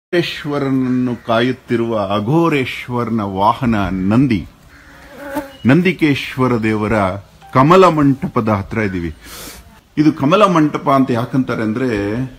ೇಶ್ವರನನ್ನು ಕಾಯುತ್ತಿರುವ ಅಘೋರೇಶ್ವರನ ವಾಹನ ನಂದಿ ನಂದಿಕೇಶ್ವರ ದೇವರ ಕಮಲ ಮಂಟಪದ ಹತ್ರ ಇದ್ದೀವಿ ಇದು ಕಮಲ ಮಂಟಪ ಅಂತ ಯಾಕಂತಾರೆ ಅಂದ್ರೆ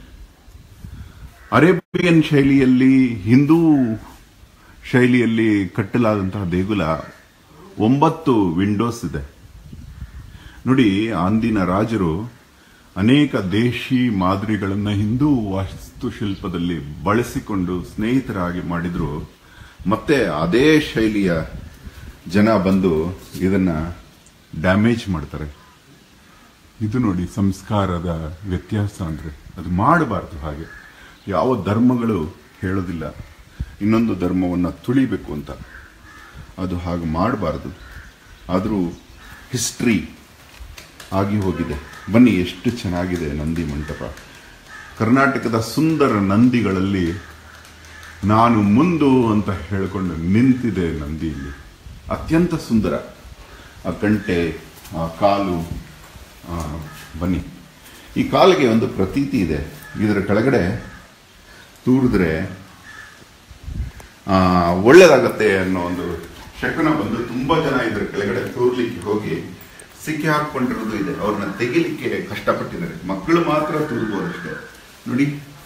ಅರೇಬಿಯನ್ ಶೈಲಿಯಲ್ಲಿ ಹಿಂದೂ ಶೈಲಿಯಲ್ಲಿ ಕಟ್ಟಲಾದಂತಹ ದೇಗುಲ ಒಂಬತ್ತು ವಿಂಡೋಸ್ ಇದೆ ನೋಡಿ ಅಂದಿನ ರಾಜರು ಅನೇಕ ದೇಶಿ ಮಾದರಿಗಳನ್ನ ಹಿಂದೂ ವಾಸ್ತುಶಿಲ್ಪದಲ್ಲಿ ಬಳಸಿಕೊಂಡು ಸ್ನೇಹಿತರಾಗಿ ಮಾಡಿದ್ರು ಮತ್ತೆ ಅದೇ ಶೈಲಿಯ ಜನ ಬಂದು ಇದನ್ನ ಡ್ಯಾಮೇಜ್ ಮಾಡ್ತಾರೆ ಇದು ನೋಡಿ ಸಂಸ್ಕಾರದ ವ್ಯತ್ಯಾಸ ಅಂದ್ರೆ ಅದು ಮಾಡಬಾರ್ದು ಹಾಗೆ ಯಾವ ಧರ್ಮಗಳು ಹೇಳೋದಿಲ್ಲ ಇನ್ನೊಂದು ಧರ್ಮವನ್ನ ತುಳಿಬೇಕು ಅಂತ ಅದು ಹಾಗೆ ಮಾಡಬಾರ್ದು ಆದರೂ ಹಿಸ್ಟ್ರಿ ಆಗಿ ಹೋಗಿದೆ ಬನ್ನಿ ಎಷ್ಟು ಚೆನ್ನಾಗಿದೆ ನಂದಿ ಮಂಟಪ ಕರ್ನಾಟಕದ ಸುಂದರ ನಂದಿಗಳಲ್ಲಿ ನಾನು ಮುಂದು ಅಂತ ಹೇಳಿಕೊಂಡು ನಿಂತಿದೆ ನಂದಿ ಇಲ್ಲಿ ಅತ್ಯಂತ ಸುಂದರ ಆ ಕಂಟೆ ಆ ಕಾಲು ಆ, ಬನ್ನಿ ಈ ಕಾಲಿಗೆ ಒಂದು ಪ್ರತೀತಿ ಇದೆ ಇದರ ಕೆಳಗಡೆ ತೂರಿದ್ರೆ ಆ, ಒಳ್ಳೇದಾಗತ್ತೆ ಅನ್ನೋ ಒಂದು ಶಕನ ಬಂದು ತುಂಬಾ ಜನ ಇದ್ರ ಕೆಳಗಡೆ ತೂರ್ಲಿಕ್ಕೆ ಹೋಗಿ ಸಿಕ್ಕಿ ಹಾಕೊಂಡಿರೋದು ಇದೆ ಅವ್ರನ್ನ ತೆಗಿಲಿಕ್ಕೆ ಕಷ್ಟಪಟ್ಟಿದ್ದಾರೆ ಮಕ್ಕಳು ಮಾತ್ರ ತೂರ್ಬೋದಷ್ಟೇ ನೋಡಿ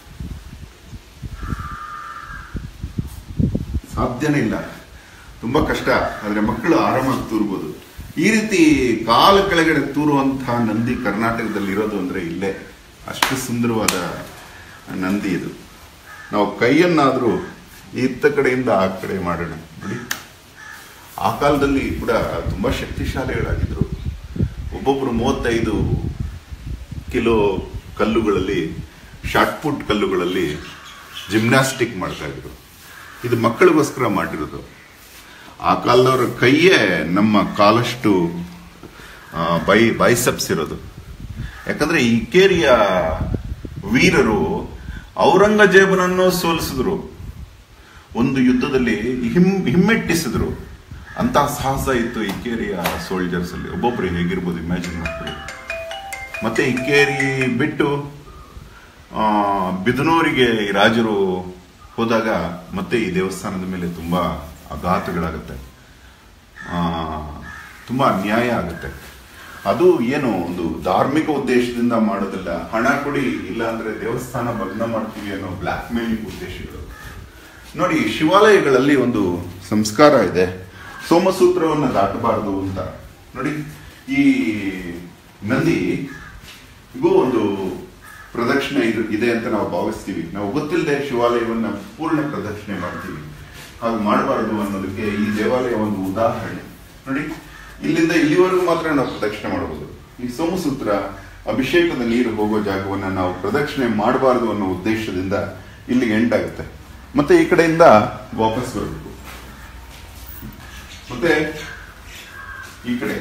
ಸಾಧ್ಯನೇ ಇಲ್ಲ ತುಂಬಾ ಕಷ್ಟ ಆದ್ರೆ ಮಕ್ಕಳು ಆರಾಮಾಗಿ ತೂರ್ಬೋದು ಈ ರೀತಿ ಕಾಲ ಕೆಳಗಡೆ ತೂರುವಂತಹ ನಂದಿ ಕರ್ನಾಟಕದಲ್ಲಿ ಇರೋದು ಅಂದ್ರೆ ಇಲ್ಲೇ ಅಷ್ಟು ಸುಂದರವಾದ ನಂದಿ ಇದು ನಾವು ಕೈಯನ್ನಾದ್ರೂ ಇತ್ತ ಕಡೆಯಿಂದ ಆ ಕಡೆ ಮಾಡೋಣ ನೋಡಿ ಆ ಕಾಲದಲ್ಲಿ ಕೂಡ ತುಂಬಾ ಶಕ್ತಿಶಾಲಿಗಳಾಗಿದ್ರು ಒಬ್ಬೊಬ್ರು ಮೂವತ್ತೈದು ಕಿಲೋ ಕಲ್ಲುಗಳಲ್ಲಿ ಶಾರ್ಟ್ ಪುಟ್ ಕಲ್ಲುಗಳಲ್ಲಿ ಜಿಮ್ನಾಸ್ಟಿಕ್ ಮಾಡ್ತಾ ಇದ್ರು ಇದು ಮಕ್ಕಳಿಗೋಸ್ಕರ ಮಾಡಿರೋದು ಆ ಕಾಲದವರ ಕೈಯೇ ನಮ್ಮ ಕಾಲಷ್ಟು ಆ, ಬೈ ಬೈಸಪ್ಸ್ ಇರೋದು ಯಾಕಂದ್ರೆ ಈ ಕೇರಿಯ ವೀರರು ಔರಂಗಜೇಬನನ್ನು ಸೋಲಿಸಿದ್ರು ಒಂದು ಯುದ್ಧದಲ್ಲಿ ಹಿಮ್ ಹಿಮ್ಮೆಟ್ಟಿಸಿದ್ರು ಅಂತಹ ಸಾಹಸ ಇತ್ತು ಇಕ್ಕೇರಿಯ ಸೋಲ್ಜರ್ಸ್ ಅಲ್ಲಿ ಒಬ್ಬೊಬ್ರು ಹೇಗಿರ್ಬೋದು ಇಮ್ಯಾಜಿನ್ ಮಾಡ್ಕೊಳ್ಳಿ ಮತ್ತೆ ಇಕ್ಕೇರಿ ಬಿಟ್ಟು ಆ, ಬಿದನೂರಿಗೆ ಈ ರಾಜರು ಹೋದಾಗ ಮತ್ತೆ ಈ ದೇವಸ್ಥಾನದ ಮೇಲೆ ತುಂಬಾ ಆಘಾತಗಳಾಗುತ್ತೆ ಆ, ತುಂಬಾ ಅನ್ಯಾಯ ಆಗುತ್ತೆ ಅದು ಏನು ಒಂದು ಧಾರ್ಮಿಕ ಉದ್ದೇಶದಿಂದ ಮಾಡೋದಿಲ್ಲ ಹಣ ಕೊಡಿ ಇಲ್ಲ ಅಂದ್ರೆ ದೇವಸ್ಥಾನ ಭಗ್ನ ಮಾಡ್ತೀವಿ ಅನ್ನೋ ಬ್ಲಾಕ್ ಮೇಲಿಂಗ್ ಉದ್ದೇಶಗಳು ನೋಡಿ ಶಿವಾಲಯಗಳಲ್ಲಿ ಒಂದು ಸಂಸ್ಕಾರ ಇದೆ ಸೋಮಸೂತ್ರವನ್ನು ದಾಟಬಾರದು ಅಂತ ನೋಡಿ ಈ ನಂದಿ ಇಗೂ ಒಂದು ಪ್ರದಕ್ಷಿಣೆ ಇದು ಇದೆ ಅಂತ ನಾವು ಭಾವಿಸ್ತೀವಿ ನಾವು ಗೊತ್ತಿಲ್ಲದೆ ಶಿವಾಲಯವನ್ನ ಪೂರ್ಣ ಪ್ರದಕ್ಷಿಣೆ ಮಾಡ್ತೀವಿ ಹಾಗೆ ಮಾಡಬಾರದು ಅನ್ನೋದಕ್ಕೆ ಈ ದೇವಾಲಯ ಒಂದು ಉದಾಹರಣೆ ನೋಡಿ ಇಲ್ಲಿಂದ ಇಲ್ಲಿವರೆಗೂ ಮಾತ್ರ ನಾವು ಪ್ರದಕ್ಷಿಣೆ ಮಾಡಬಹುದು ಈ ಸೋಮಸೂತ್ರ ಅಭಿಷೇಕದ ನೀರು ಹೋಗೋ ಜಾಗವನ್ನ ನಾವು ಪ್ರದಕ್ಷಿಣೆ ಮಾಡಬಾರದು ಅನ್ನೋ ಉದ್ದೇಶದಿಂದ ಇಲ್ಲಿಗೆ ಎಂಡ್ ಆಗುತ್ತೆ ಮತ್ತೆ ಈ ಕಡೆಯಿಂದ ವಾಪಸ್ ಬರಬೇಕು ಮತ್ತೆ ಈ ಕಡೆ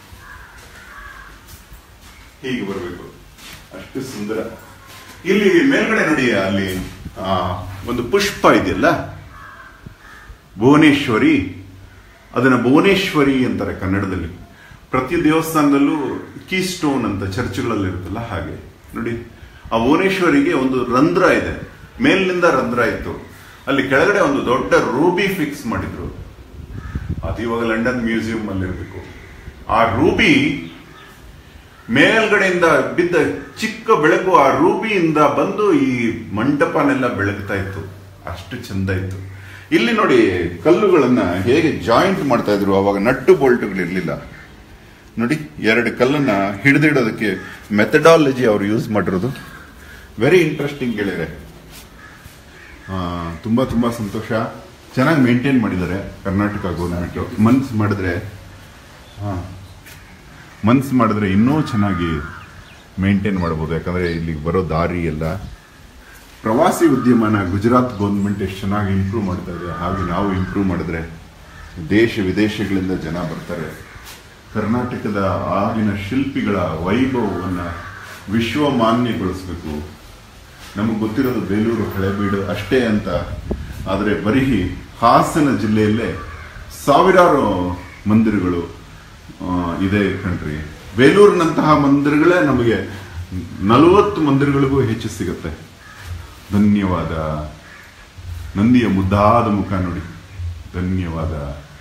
ಹೀಗೆ ಬರಬೇಕು ಅಷ್ಟು ಸುಂದರ ಇಲ್ಲಿ ಮೇಲ್ಗಡೆ ನೋಡಿ ಅಲ್ಲಿ ಆ, ಒಂದು ಪುಷ್ಪ ಇದೆಯಲ್ಲ ಭುವನೇಶ್ವರಿ ಅದನ್ನ ಭುವನೇಶ್ವರಿ ಅಂತಾರೆ ಕನ್ನಡದಲ್ಲಿ ಪ್ರತಿ ದೇವಸ್ಥಾನದಲ್ಲೂ ಕೀ ಸ್ಟೋನ್ ಅಂತ ಚರ್ಚ್ಗಳಲ್ಲಿ ಇರುತ್ತಲ್ಲ ಹಾಗೆ ನೋಡಿ ಆ ಭುವನೇಶ್ವರಿಗೆ ಒಂದು ರಂಧ್ರ ಇದೆ ಮೇಲಿನಿಂದ ರಂಧ್ರ ಇತ್ತು ಅಲ್ಲಿ ಕೆಳಗಡೆ ಒಂದು ದೊಡ್ಡ ರೂಬಿ ಫಿಕ್ಸ್ ಮಾಡಿದ್ರು ಅದು ಇವಾಗ ಲಂಡನ್ ಮ್ಯೂಸಿಯಂ ಅಲ್ಲಿ ಇರಬೇಕು ಆ ರೂಬಿ ಮೇಲ್ಗಡೆಯಿಂದ ಬಿದ್ದ ಚಿಕ್ಕ ಬೆಳಕು ಆ ರೂಬಿಯಿಂದ ಬಂದು ಈ ಮಂಟಪನೆಲ್ಲ ಬೆಳಗ್ತಾ ಇತ್ತು ಅಷ್ಟು ಚಂದ ಇತ್ತು ಇಲ್ಲಿ ನೋಡಿ ಕಲ್ಲುಗಳನ್ನ ಹೇಗೆ ಜಾಯಿಂಟ್ ಮಾಡ್ತಾ ಇದ್ರು ಅವಾಗ ನಟ್ಟು ಬೋಲ್ಟ್ಗಳು ಇರಲಿಲ್ಲ ನೋಡಿ ಎರಡು ಕಲ್ಲನ್ನ ಹಿಡಿದಿಡೋದಕ್ಕೆ ಮೆಥಡಾಲಜಿ ಅವರು ಯೂಸ್ ಮಾಡಿರೋದು ವೆರಿ ಇಂಟ್ರೆಸ್ಟಿಂಗ್ ಗೆಳೆಯರೆ ಆ, ತುಂಬಾ ತುಂಬಾ ಸಂತೋಷ ಚೆನ್ನಾಗಿ ಮೇಂಟೈನ್ ಮಾಡಿದ್ದಾರೆ ಕರ್ನಾಟಕ ಗೌರ್ಮೆಂಟ್ ಮನ್ಸ್ ಮಾಡಿದ್ರೆ ಹಾ ಮನ್ಸ್ ಮಾಡಿದ್ರೆ ಇನ್ನೂ ಚೆನ್ನಾಗಿ ಮೇಂಟೈನ್ ಮಾಡ್ಬೋದು ಯಾಕಂದ್ರೆ ಇಲ್ಲಿಗೆ ಬರೋ ದಾರಿ ಎಲ್ಲ ಪ್ರವಾಸಿ ಉದ್ಯಮನ ಗುಜರಾತ್ ಗೌರ್ಮೆಂಟ್ ಎಷ್ಟು ಚೆನ್ನಾಗಿ ಇಂಪ್ರೂವ್ ಮಾಡ್ತಾ ಇದೆ ಹಾಗೆ ನಾವು ಇಂಪ್ರೂವ್ ಮಾಡಿದ್ರೆ ದೇಶ ವಿದೇಶಗಳಿಂದ ಜನ ಬರ್ತಾರೆ ಕರ್ನಾಟಕದ ಆಗಿನ ಶಿಲ್ಪಿಗಳ ವೈಭವವನ್ನು ವಿಶ್ವಮಾನ್ಯಗೊಳಿಸಬೇಕು ನಮಗೆ ಗೊತ್ತಿರೋದು ಬೇಲೂರು ಹಳೆಬೀಡು ಅಷ್ಟೇ ಅಂತ ಆದರೆ ಬರೀ ಹಾಸನ ಜಿಲ್ಲೆಯಲ್ಲೇ ಸಾವಿರಾರು ಮಂದಿರಗಳು ಆ, ಇದೆ ಕಣ್ರಿ ಬೇಲೂರಿನಂತಹ ಮಂದಿರಗಳೇ ನಮಗೆ ನಲವತ್ತು ಮಂದಿರಗಳಿಗೂ ಹೆಚ್ಚು ಸಿಗುತ್ತೆ ಧನ್ಯವಾದ ನಂದಿಯ ಮುದ್ದಾದ ಮುಖ ನೋಡಿ ಧನ್ಯವಾದ